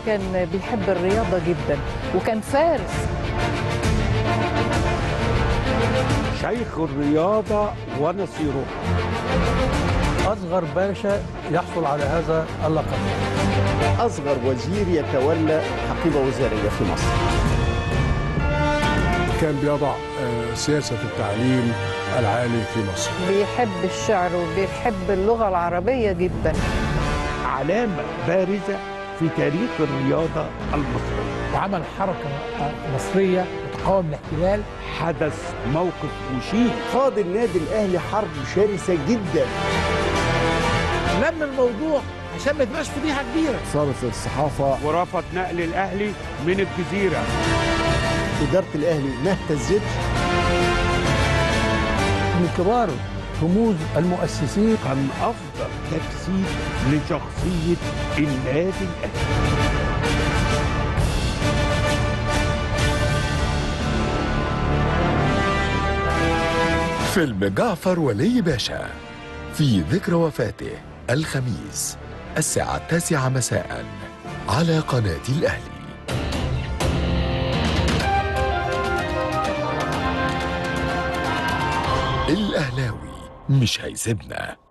كان بيحب الرياضة جدا وكان فارس شيخ الرياضة ونصيره أصغر باشا يحصل على هذا اللقب أصغر وزير يتولى حقيبة وزارية في مصر كان بيضع آه، سياسة التعليم العالي في مصر بيحب الشعر وبيحب اللغة العربية جدا علامة بارزة في تاريخ الرياضة المصرية وعمل حركة مصرية وتقاوم الاحتلال حدث موقف مشين قاد النادي الأهلي حرب شرسة جدا لم الموضوع عشان ما تبقاش فضيحة كبيرة صارت الصحافة ورفض نقل الأهلي من الجزيرة إدارة الأهلي ما اهتزتش من كبار رموز المؤسسين كان أفضل تجسيد لشخصية النادي الأهلي فيلم جعفر ولي باشا في ذكرى وفاته الخميس الساعة التاسعة مساء على قناة الأهلي الأهلاوي مش هيسيبنا